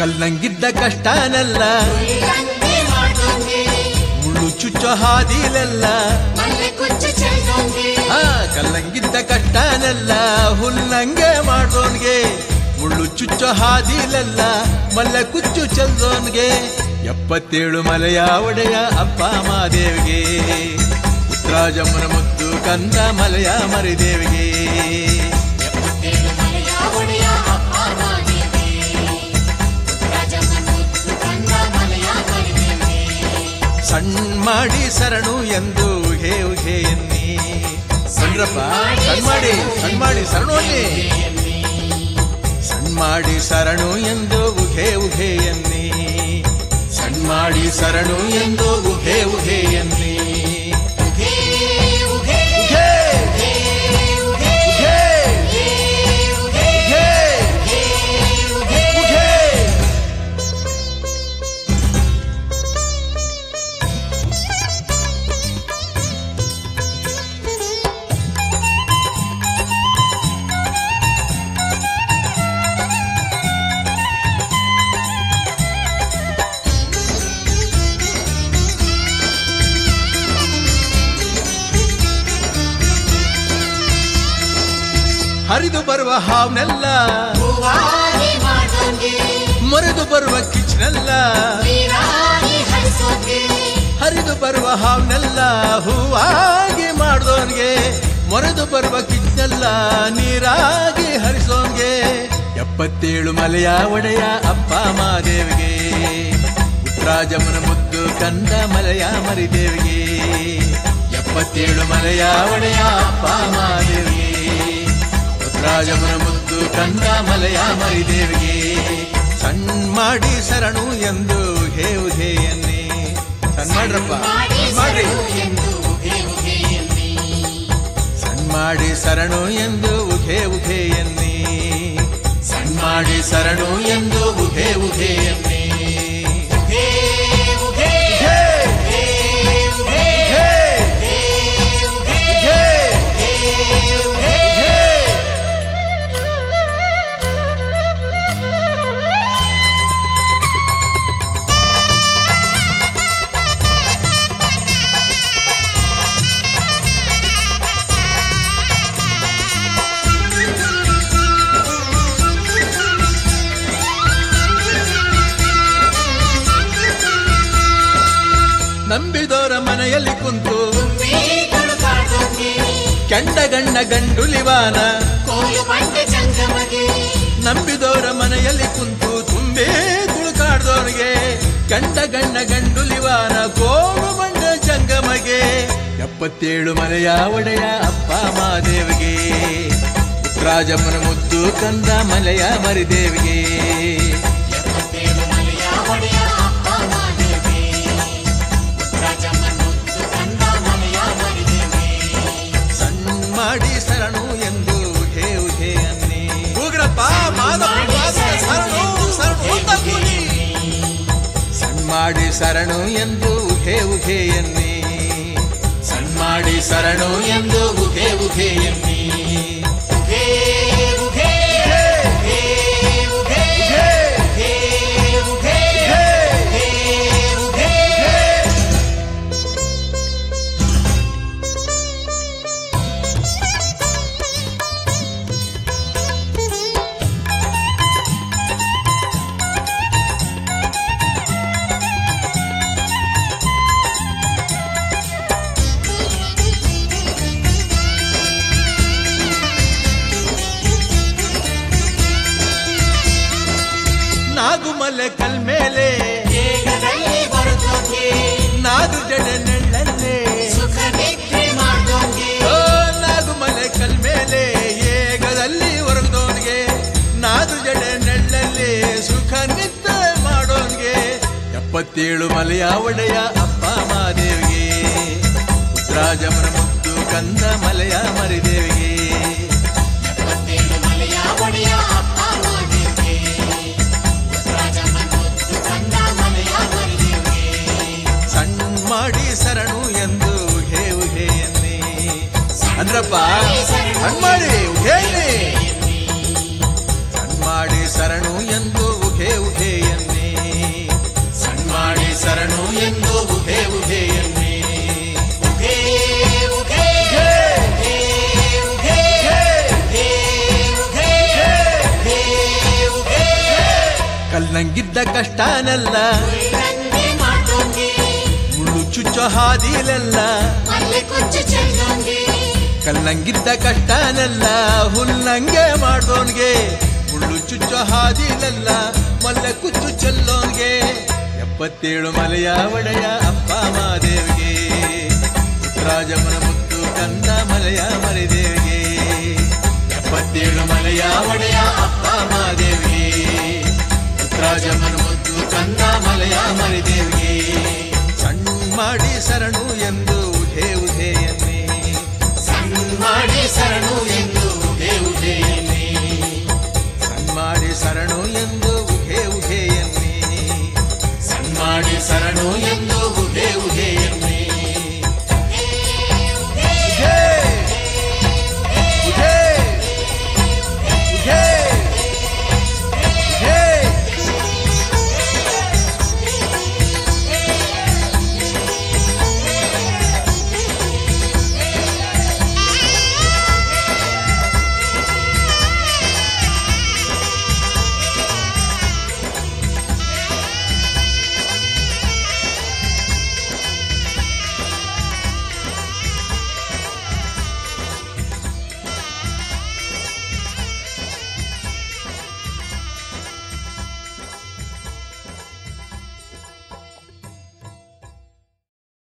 ಕಲ್ಲಂಗಿದ್ದ ಕಷ್ಟನೆಲ್ಲ ಹುಲ್ಲಂಗಿ ಮಾಡ್ದೋಂಗೆ ಮುಳ್ಳು ಚುಚ್ಚೋ ಹಾದಿಲೆಲ್ಲ ಮಲ್ಲೆ ಕುಚ್ಚು ಚೆಲ್ದೋಂಗೆ ಆ ಕಲ್ಲಂಗಿದ್ದ ಕಷ್ಟನೆಲ್ಲ ಹುಲ್ಲಂಗೆ ಮಾಡೋನ್ಗೆ ಮುಳ್ಳು ಚುಚ್ಚೋ ಹಾದಿಲೆಲ್ಲ ಮಲ್ಲ ಕುಚ್ಚು ಚೆಲ್ದೋನ್ಗೆ ಎಪ್ಪತ್ತೇಳು ಮಲೆಯ ಒಡೆಯ ಅಪ್ಪ ಮಾದೇವಿಗೆ ಉತ್ತರಾಜಮ್ಮನ ಮುದ್ದು ಕಂದ ಮಲೆಯ ಮರಿದೇವಿಗೆ ಎಪ್ಪತ್ತೇಳು ಮಲೆಯ ಒಡೆಯ ಅಪ್ಪ ಮಾದೇವಿ ರಾಜಮ್ಮನ ಮುದ್ದು ಕಂದ ಮಲೆಯ ಮರಿದೇವಿ ಸಣ್ಣ ಮಾಡಿ ಶರಣು ಎಂದು ಉಹೆ ಉಹೆ ಎನ್ನಿ ಸಣ್ರಪ್ಪ ಸಣ್ಣ ಮಾಡಿ ಸಣ್ಣ ಮಾಡಿ ಶರಣು ಅನ್ನಿ ಸಣ್ಣ ಮಾಡಿ ಶರಣು ಎಂದು ಉಹೆ ಉಹೆ ಎನ್ನಿ ಸಣ್ಣ ಮಾಡಿ ಶರಣು ಎಂದು ಉಹೆ ಉಹೆ ಎನ್ನಿ ಉಘೇ ಉಘೇ ಉಘೆ! ಉಘೇ ಉಘೆ! ಉಘೆ! ಉಘೆ! ಹರಿದು ಬರುವ ಹಾವ್ನೆಲ್ಲ ಹೂವಾಗಿ ಮಾಡ್ದೋಂಗೆ ಮರೆದು ಬರುವ ಕಿಚ್ನೆಲ್ಲ ನೀರಾಗಿ ಹರಿಸೋಂಗೆ ಹರಿದು ಬರುವ ಹಾವ್ನೆಲ್ಲ ಹೂವಾಗಿ ಮಾಡ್ದೋನ್ಗೆ ಮೊರೆದು ಬರುವ ಕಿಚ್ಚೆಲ್ಲ ನೀರಾಗಿ ಹರಿಸೋನ್ಗೆ ಎಪ್ಪತ್ತೇಳು ಮಲೆಯ ಒಡೆಯ ಅಪ್ಪ ಮಾದೇವಿಗೆ ಉತ್ತರಾಜಮ್ಮನ ಮುದ್ದು ಕಂದ ಮಲೆಯ ಮರಿದೇವಿಗೆ ಎಪ್ಪತ್ತೇಳು ಮಲೆಯ ಒಡೆಯ ಅಪ್ಪ ಮಾದೇವಿಗೆ ಉತ್ತರಾಜಮ್ಮನ ಮುದ್ದು ಕಂದ ಮಲೆಯ ಮರಿದೇವಿಗೆ ಸಣ್ಣ ಮಾಡಿ ಶರಣು ಎಂದು ಹೇ ಉಹೇ ಎನ್ನಿ ಸಣ್ಣ ಮಾಡ್ರಪ್ಪ ಮಾಡಿ ಸಣ್ಣ ಮಾಡ್ರಿ ಸರಣು ಎಂದು ಉಘೇ ಉಘೇ ಎನ್ನಿ ಸಣ್ಣ ಮಾಡಿ ಶರಣು ಎಂದು ಉಘೆ ಉಘೆ ಎನ್ನಿ ಸಣ್ಣ ಮಾಡಿ ಶರಣು ಎಂದು ಉಘೆ ಉಘೆ ಎನ್ನಿ ಉಘೇ ಉಘೇ ಉಘೆ! ಉಘೇ ಉಘೆ! ಉಘೆ! ಉಘೆ! ನಂಬಿದವರ ಮನೆಯಲ್ಲಿ ಕುಂತು ತುಂಬಿಗಳು ಕಾಡ್ದೋಂಗೆ ಕೆಂಡ ಗಣ್ಣ ಗಂಡುಲಿವಾನ ಕೋಲು ಬಂಡೆ ಚಂದ್ರಮಗೆ ನಂಬಿದವರ ಮನೆಯಲ್ಲಿ ಕುಂತು ತುಂಬೇ ತುಳುಕಾಡ್ದವನಿಗೆ ಗಂಡ ಗಣ್ಣ ಗಂಡುಲಿವಾನ ಕೋಡು ಬಂಡ ಜಂಗಮಗೆ ಎಪ್ಪತ್ತೇಳು ಮನೆಯ ಒಡೆಯ ಅಪ್ಪ ಮಾದೇವಿಗೆ ಉತ್ತರಾಜಮ್ಮನ ಮುದ್ದು ಕಂದ ಮಲೆಯ ಮರಿದೇವಿಗೆ ಎಪ್ಪತ್ತೇಳು ಮಲೆಯ ಒಡೆಯ ಅಪ್ಪ ಮಾದೇವಿ ರಾಜಮ್ಮನ ಮುದ್ದು ಕಂದ ಮಲೆಯ ಮರಿದೇವಿ ಸಣ್ಣ ಮಾಡಿ ಶರಣು ಎಂದು ಹೇ ಹೇ ಅನ್ನಿ ಹೋಗ್ರಪ್ಪ ಮಾದಪ್ಪ ಶರಣು ಶರಣು ಅಂತ ಕೂಗಿ. ಸಣ್ಣ ಮಾಡಿ ಶರಣು ಎಂದು ಉಘೆ ಉಘೆ ಎನ್ನಿ ಸಣ್ಣ ಮಾಡಿ ಶರಣು ಎಂದು ಉಘೆ ಉಘೆ ಎನ್ನಿ ಉಘೇ ಉಘೇ ಉಘೆ! ಉಘೇ ಉಘೇ ಉಘೆ! ಉಘೇ ಉಘೆ! ಉಘೇ ಉಘೇ ನಾಗುಮಲೆ ಕಲ್ಮೇಲೆ ಬೇಗದಲ್ಲಿ ಬರುತ್ತೋಗೆ ನಾದು ಜಡೆ ನೆಳ್ಳಲ್ಲೇ ಸುಖ ನಿದ್ರೆ ಮಾಡ್ದೋಗೆ ಓ ನಾಗುಮಲೆ ಕಲ್ಮೇಲೆ ಏಗದಲ್ಲಿ ಹೊರಗದವನಿಗೆ ನಾದು ಜಡೆ ನೆಳ್ಳಲ್ಲಿ ಸುಖ ನಿತ್ತ ಮಾಡೋನ್ಗೆ ಎಪ್ಪತ್ತೇಳು ಮಲೆಯ ಒಡೆಯ ಅಪ್ಪ ಮಾದೇವಿಗೆ ಉತ್ತರಾಜಮನ ಮುದ್ದು ಕಂದ ಮಲೆಯ ಮರಿದೇವಿಗೆ ಎಪ್ಪತ್ತೇಳು ಮಲೆಯ ಒಡೆಯ ಅಪ್ಪ ಮಾದೇವಿ ರಾಜಮ್ಮನ ಮುದ್ದು ಕಂದ ಮಲೆಯ ಮರಿದೇವಿ ಸಣ್ಣ ಮಾಡಿ ಶರಣು ಎಂದು ಹೇ ಉಹೇ ಎನ್ನಿ ಅಂದ್ರಪ್ಪ ಸಣ್ಣ ಮಾಡಿ ಉಹೇ ಎನ್ನಿ. ಸಣ್ಣ ಮಾಡಿ ಶರಣು ಎಂದು ಉಹೇ ಉಹೇ ಎನ್ನಿ ಶರಣು ಎಂದು ಉಹೆ ಉಹೆ ಎನ್ನಿ ಉಘೇ, ಉಘೇ, ಉಘೇ, ಉಘೇ, ಉಘೇ, ಉಘೇ, ಉಘೇ, ಉಘೇ. ಕಲ್ಲಂಗಿದ್ದ ಕಷ್ಟನೆಲ್ಲ ರಂಗೆ ಮಾಡ್ದೋಂಗೆ, ಮುಳ್ಳು ಚುಚ್ಚೋ ಹಾದಿಲೆಲ್ಲ ಮಲ್ಲೆ ಕೊಚ್ಚು ಚೆಲ್ಲೋಂಗೆ, ಕಲ್ಲಂಗಿದ್ದ ಕಷ್ಟನೆಲ್ಲ ಹುಲ್ಲಂಗೆ ಮಾಡೋನ್ಗೆ ಮುಳ್ಳು ಚುಚ್ಚೋ ಹಾದಿಲೆಲ್ಲ ಮಲ್ಲೆ ಕುಚ್ಚು ಚೆಲ್ಲೋನ್ಗೆ ಎಪ್ಪತ್ತೇಳು ಮಲೆಯ ಒಡೆಯ ಅಪ್ಪ ಮಾದೇವಿಗೆ ಪುತ್ರಾಜಮನ ಮುತ್ತು ಕಂದ ಮಲೆಯ ಮರಿದೇವಿಗೆ ಎಪ್ಪತ್ತೇಳು ಮಲೆಯ ಒಡೆಯ ಅಪ್ಪ ಮಾದೇವಿಗೆ ಪುತ್ರಾಜಮನ ಮುತ್ತು ಕಂದ ಮಲೆಯ ಮರಿದೇವಿಗೆ ಸಣ್ಣ ಮಾಡಿ ಶರಣು ಎಂದು ಉಧೇ ಉಧೇ ಎನ್ನಿ ಸಣ್ಣ ಮಾಡಿ ಶರಣ